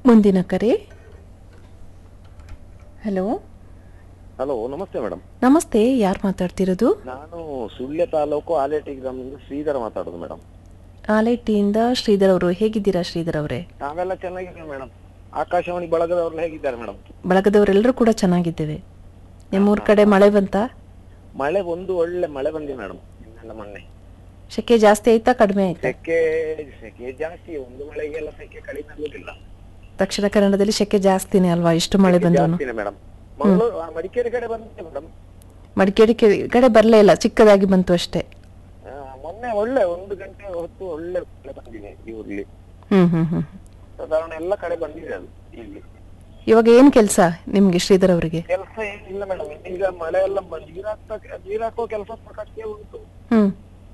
ಮುಂದಿನ ಕರೆ hello hello ನಮಸ್ತೆ ಮೇಡಮ್ ನಮಸ್ತೆ ಯಾರು ಮಾತಾಡ್ತಿರೋದು ನಾನು ಸುಳ್ಯ ತಾಲೂಕು ಆಲೇಟಿ ಗ್ರಾಮದಿಂದ ಶ್ರೀಧರ ಮಾತಾಡೋದು ಮೇಡಮ್ ಆಲೇಟಿಯಿಂದ ಶ್ರೀಧರ್ ಅವರು ಹೇಗಿದ್ದೀರಾ ಶ್ರೀಧರ್ ಅವರೇ ನಾವೆಲ್ಲ ಚೆನ್ನಾಗಿದ್ದೀವಿ ಮೇಡಮ್ ಆಕಾಶವಾಣಿ ಬಳಗದವ್ರೆಲ್ಲ ಹೇಗಿದ್ದಾರೆ ಮೇಡಮ್ ಬಳಗದವರೆಲ್ಲರೂ ಕೂಡ ಚೆನ್ನಾಗಿದ್ದೇವೆ ನಿಮ್ಮೂರ ಕಡೆ ಮಳೆ ಬಂತ ಮಳೆ ಒಂದು ಒಳ್ಳೆ ಮಳೆ ಬಂದಿದೆ ಮೇಡಮ್ ನಿನ್ನೆಲ್ಲ ಮೊನ್ನೆ ಸೆಕೆ ಜಾಸ್ತಿ ಆಯ್ತಾ ಕಡಿಮೆ ಆಯ್ತಾ ಸೆಕೆ ಸೆಕೆ ಜಾಸ್ತಿ ಒಂದು ಮಳೆಗೆಲ್ಲ ಸೆಕೆ ಕಡಿಮೆ ಆಗುದಿಲ್ಲ ದಕ್ಷಿಣ ಕನ್ನಡದಲ್ಲಿ ಸೆಕೆ ಜಾಸ್ತಿನೇ ಅಲ್ವಾ ಇಷ್ಟು ಮಳೆ ಬಂದ್ರು ಜಾಸ್ತಿನೇ ಮೇಡಮ್ ಮಂಗಳೂರು ಆ, ಮಡಿಕೇರಿ ಕಡೆ ಬಂದಿದೆ ಮೇಡಮ್ ಮಡಿಕೇರಿ ಕೆ- ಕಡೆ ಬರಲೇ ಇಲ್ಲ ಚಿಕ್ಕದಾಗಿ ಬಂತು ಅಷ್ಟೇ ಮೊನ್ನೆ ಒಳ್ಳೆ ಒಂದು ಗಂಟೆ ಹೊತ್ತು ಒಳ್ಳೆ ಮಳೆ ಬಂದಿದೆ ಈ ಊರ್ಲಿ ಹ್ಮ್ ಹ್ಮ್ ಹ್ಮ್ ಸಾಧಾರಣ ಎಲ್ಲ ಕಡೆ ಬಂದಿದೆ ಅದು ಇಲ್ಲಿ ಇವಾಗ ಏನ್ ಕೆಲಸ ನಿಮ್ಗೆ ಶ್ರೀಧರ್ ಅವರಿಗೆ ಕೆಲಸ ಏನಿಲ್ಲ ಮೇಡಮ್ ಈಗ ಮಳೆ ಎಲ್ಲ ಬ- ನೀರಾಕ್ತಾ ನೀರಾಕೋ ಕೆಲಸ ಸಾಕಷ್ಟೇ ಉಂಟು ಹ್ಮ್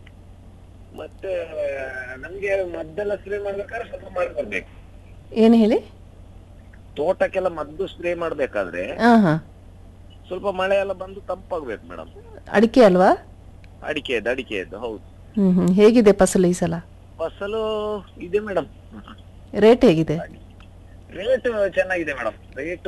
ಮತ್ತೆ ನಮ್ಗೆ ಮದ್ದೆಲ್ಲ ಸ್ಪ್ರೇ ಮಾಡ್ಬೇಕಾದ್ರೆ ಸ್ವಲ್ಪ ಮಳೆ ಬರ್ಬೇಕು ಏನು ಹೇಳಿ ತೋಟಕ್ಕೆಲ್ಲ ಮದ್ದು ಸ್ಪ್ರೇ ಮಾಡ್ಬೇಕಾದ್ರೆ ಹಾ ಹಾ ಸ್ವಲ್ಪ ಮಳೆ ಎಲ್ಲ ಬಂದು ತಂಪಾಗ್ಬೇಕು ಮೇಡಮ್ ಅಡಿಕೆ ಅಲ್ವಾ ಅಡಿಕೆದ್ದು ಅಡಿಕೆದ್ದು ಹೌದು ಹ್ಮ್ ಹ್ಮ್ ಹೇಗಿದೆ ಫಸಲು ಈ ಸಲ ಫಸಲು ಇದೆ ಮೇಡಮ್ ರೇಟ್ ಹೇಗಿದೆ ರೇಟ್ ಚೆನ್ನಾಗಿದೆ ಮೇಡಮ್ ರೇಟು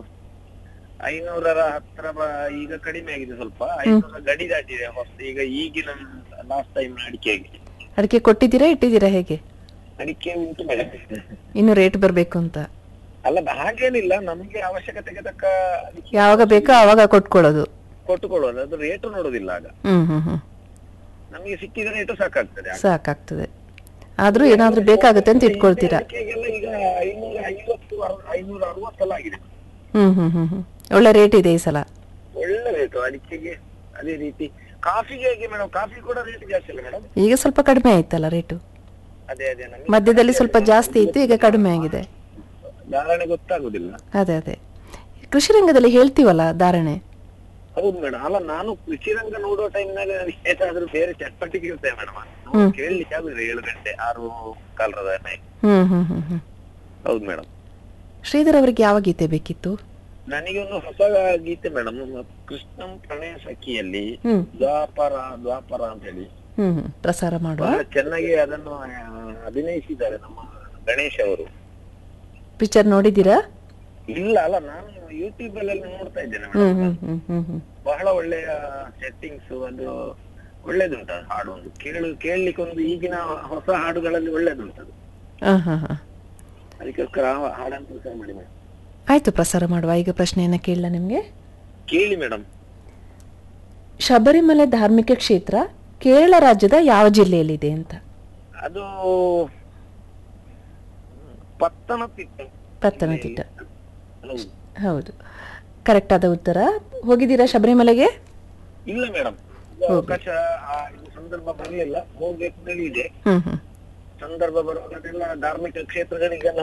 ಐನೂರರ ಹತ್ರ ಬ- ಈಗ ಕಡಿಮೆ ಆಗಿದೆ ಸ್ವಲ್ಪ ಐನೂರ ಗಡಿ ದಾಟಿದೆ ಹೊಸ ಈಗ ಈಗಿನ ಲಾಸ್ಟ್ ಟೈಮ್ ಅಡಿಕೆಗೆ ಅಡಿಕೆ ಕೊಟ್ಟಿದ್ದೀರಾ ಇಟ್ಟಿದ್ದೀರಾ ಹೇಗೆ ಅಡಿಕೆ ಉಂಟು ಮೇಡಮ್ ಇನ್ನು ರೇಟ್ ಬರಬೇಕು ಅಂತ ಅಲ್ಲ ಹಾಗೇನಿಲ್ಲ ನಮ್ಗೆ ಅವಶ್ಯಕತೆಗೆ ತಕ್ಕ ಅಡಿಕೆ ಯಾವಾಗ ಬೇಕೋ ಆವಾಗ ಕೊಟ್ಕೊಳ್ಳೋದು ಕೊಟ್ಟುಕೊಳ್ಳೋದು ಅದು ರೇಟ್ ನೋಡೋದಿಲ್ಲ ಆಗ ಹ್ಮ್ ಹ್ಮ್ ಹ್ಮ್ ನಮಗೆ ಸಿಕ್ಕಿದ ರೇಟು ಸಾಕಾಗ್ತದೆ ಆಗ. ಸಾಕಾಗ್ತದೆ ಆದ್ರೂ ಏನಾದ್ರೂ ಬೇಕಾಗುತ್ತೆ ಅಂತ ಇಟ್ಕೊಳ್ತೀರಾ ಅಡಿಕೆಗೆಲ್ಲ ಈಗ ಐನೂರ ಐವತ್ತು ಅರ- ಐನೂರ ಅರವತ್ತೆಲ್ಲ ಆಗಿದೆ ಹ್ಮ್ ಹ್ಮ್ ಹ್ಮ್ ಹ್ಮ್ ಒಳ್ಳೆ ರೇಟ್ ಇದೆ ಈ ಸಲ ಒಳ್ಳೆ ರೇಟು ಅಡಿಕೆಗೆ ಅದೇ ರೀತಿ ಕಾಫಿಗೆ ಹೇಗೆ ಮೇಡಮ್ ಕಾಫಿ ಕೂಡ ರೇಟ್ ಜಾಸ್ತಿ ಅಲ್ಲ ಮೇಡಮ್ ಈಗ ಸ್ವಲ್ಪ ಕಡಿಮೆ ಆಯ್ತಲ್ಲ ರೇಟು ಅದೇ ಅದೇ ನಮಗೆ ಮಧ್ಯದಲ್ಲಿ ಸ್ವಲ್ಪ ಜಾಸ್ತಿ ಇತ್ತು ಈಗ ಕಡಿಮೆ ಆಗಿದೆ ಧಾರಣೆ ಗೊತ್ತಾಗುದಿಲ್ಲ ಅದೇ ಅದೇ ಕೃಷಿ ರಂಗದಲ್ಲಿ ಹೇಳ್ತೀವಲ್ಲ ಧಾರಣೆ ಹೌದು ಮೇಡಮ್ ಅಲ್ಲ ನಾನು ಕೃಷಿ ರಂಗ ನೋಡುವ ಟೈಮ್ನಾಗ ಏನಾದ್ರೂ ಬೇರೆ ಚಟುವಟಿಕೆ ಇರ್ತೇವೆ ಮೇಡಮ್ ಕೇಳಲಿಕ್ಕೆ ಆಗುದಿಲ್ಲ ಏಳು ಗಂಟೆ ಆರು ಕಾಲದ night. ಹ್ಮ್ ಹ್ಮ್ ಹ್ಮ್ ಹ್ಮ್ ಹೌದು ಮೇಡಮ್ ಶ್ರೀಧರ್ ಅವರಿಗೆ ಯಾವ ಗೀತೆ ಬೇಕಿತ್ತು ನನಗೆ ಒಂದು ಹೊಸ ಗೀತೆ ಮೇಡಮ್ ಕೃಷ್ಣಂ ಪ್ರಣಯ ಸಖಿಯಲ್ಲಿ ಹ್ಮ್ ದ್ವಾಪರ ದ್ವಾಪರ ಅಂತ ಹೇಳಿ ಹ್ಮ್ ಹ್ಮ್ ಪ್ರಸಾರ ಮಾಡುವ ಬಹಳ ಚೆನ್ನಾಗಿ ಅದನ್ನು ಆ, ಅಭಿನಯಿಸಿದ್ದಾರೆ ನಮ್ಮ ಗಣೇಶ್ ಅವರು ಪಿಕ್ಚರ್ ನೋಡಿದ್ದೀರಾ ಇಲ್ಲ ಅಲ್ಲ ನಾನು ಯೂಟ್ಯೂಬ್ ಅಲ್ಲೆಲ್ಲ ನೋಡ್ತಾ ಇದ್ದೇನೆ ಹ್ಮ್ ಮೇಡಮ್ ಹ್ಮ್ ಹ್ಮ್ ಹ್ಮ್ ಹ್ಮ್ ಬಹಳ ಒಳ್ಳೆಯ ಸೆಟ್ಟಿಂಗ್ಸ್ ಅದು ಒಳ್ಳೇದುಂಟು ಅದು ಹಾಡು ಒಂದು ಕೇಳು ಕೇಳಲಿಕ್ಕೆ ಒಂದು ಈಗಿನ ಹೊಸ ಹಾಡುಗಳಲ್ಲಿ ಒಳ್ಳೇದುಂಟು ಅದು ಹಾ ಹಾ ಹಾ ಅದಕ್ಕೋಸ್ಕರ ಆ ಹಾಡನ್ನು ಪ್ರಸಾರ ಮಾಡಿ ಮೇಡಮ್ ಆಯ್ತು ಪ್ರಸಾರ ಮಾಡುವ ಈಗ ಪ್ರಶ್ನೆಯನ್ನ ಕೇಳಲ ನಿಮ್ಗೆ ಕೇಳಿ ಮೇಡಮ್ ಶಬರಿಮಲೆ ಧಾರ್ಮಿಕ ಕ್ಷೇತ್ರ ಕೇರಳ ರಾಜ್ಯದ ಯಾವ ಜಿಲ್ಲೆಯಲ್ಲಿದೆ ಅಂತ ಅದು ಪತ್ತನತಿಟ್ಟ ಪತ್ತನತಿಟ್ಟ ಹೌದು ಹೌದು ಕರೆಕ್ಟ್ ಆದ ಉತ್ತರ ಹೋಗಿದ್ದೀರಾ ಶಬರಿಮಲೆಗೆ ಇಲ್ಲ ಮೇಡಮ್ ಅವಕಾಶ ಆ ಇದು ಸಂದರ್ಭ ಬರಲಿಲ್ಲ ಹೋಗ್ಬೇಕು ಅಂತ ಇದೆ ಹ್ಮ್ ಹ್ಮ್ ಸಂದರ್ಭ ಬರುವಾಗೆಲ್ಲ ಧಾರ್ಮಿಕ ಕ್ಷೇತ್ರಗಳಿಗೆಲ್ಲ